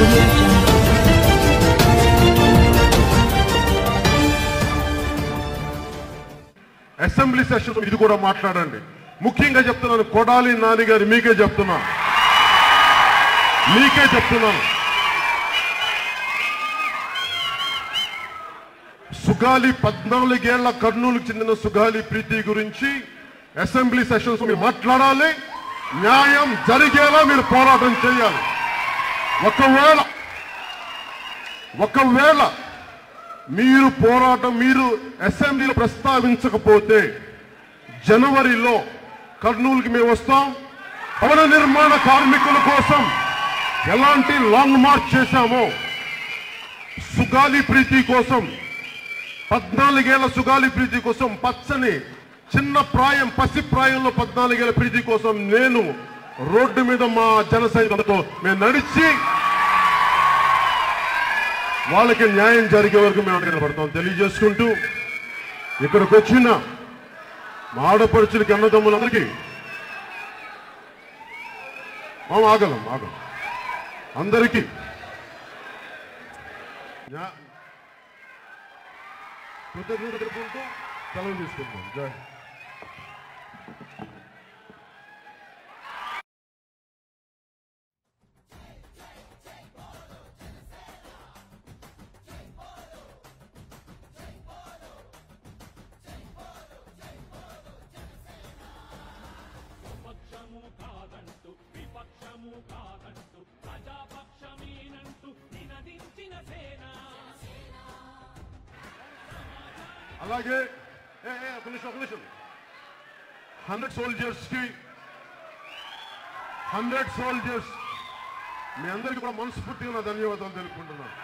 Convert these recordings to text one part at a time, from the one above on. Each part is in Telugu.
audio jungle. అసెంబ్లీ సెషన్ ఇది కూడా మాట్లాడండి ముఖ్యంగా చెప్తున్నాను కొడాలి నాని గారి మీకే చెప్తున్నా మీకే చెప్తున్నాను సుగాలి పద్నాలుగేళ్ల కర్నూలుకు చెందిన సుగాలి ప్రీతి గురించి అసెంబ్లీ సెషన్స్ మీరు మాట్లాడాలి న్యాయం జరిగేలా మీరు పోరాటం చేయాలి ఒకవేళ ఒకవేళ మీరు పోరాటం మీరు అసెంబ్లీలో ప్రస్తావించకపోతే జనవరిలో కర్నూలుకి మేము వస్తాం భవన నిర్మాణ కార్మికుల కోసం ఎలాంటి లాంగ్ మార్చ్ చేశామో సుగాలి ప్రీతి కోసం పద్నాలుగేళ్ల సుగాలి ప్రీతి కోసం పచ్చని చిన్న ప్రాయం పసి ప్రాయంలో పద్నాలుగేళ్ల ప్రీతి కోసం నేను రోడ్డు మీద మా జన సైనికులతో మేము నడిచి వాళ్ళకి న్యాయం జరిగే వరకు మేము అక్కడ నిలబడతాం తెలియజేసుకుంటూ ఇక్కడికి వచ్చిన మా ఆడపడుచులకి అన్నదమ్ములందరికీ మనం ఆగలం ఆగలం అందరికీ న్యా- కృతజ్ఞత తెలుపుకుంటూ సెలవు తీసుకుంటాం జై పక్షము కాదంటూ విపక్షము కాదంటూ ప్రజాపక్షమేనంటూ నినదించిన సేన అలాగే ఏ, ఏ, ఒక నిమిషం ఒక నిమిషం హండ్రెడ్ సోల్జర్స్ కి హండ్రెడ్ సోల్జర్స్ మీ అందరికీ కూడా మనస్ఫూర్తిగా నా ధన్యవాదాలు తెలుపుకుంటున్నాను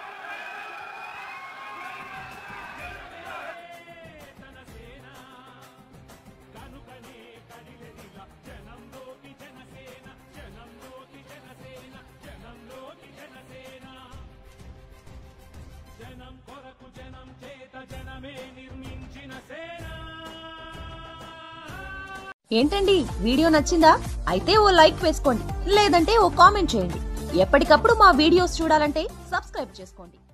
కనుకనే కదిలెదిల జనంలోకి జనసేన జనంలోకి జనసేన జనంలోకి జనసేన జనం కొరకు జనం చేత జనమే నిర్మించిన సేన ఏంటండి వీడియో నచ్చిందా అయితే ఓ లైక్ వేసుకోండి లేదంటే ఓ కామెంట్ చేయండి ఎప్పటికప్పుడు మా వీడియోస్ చూడాలంటే సబ్స్క్రైబ్ చేసుకోండి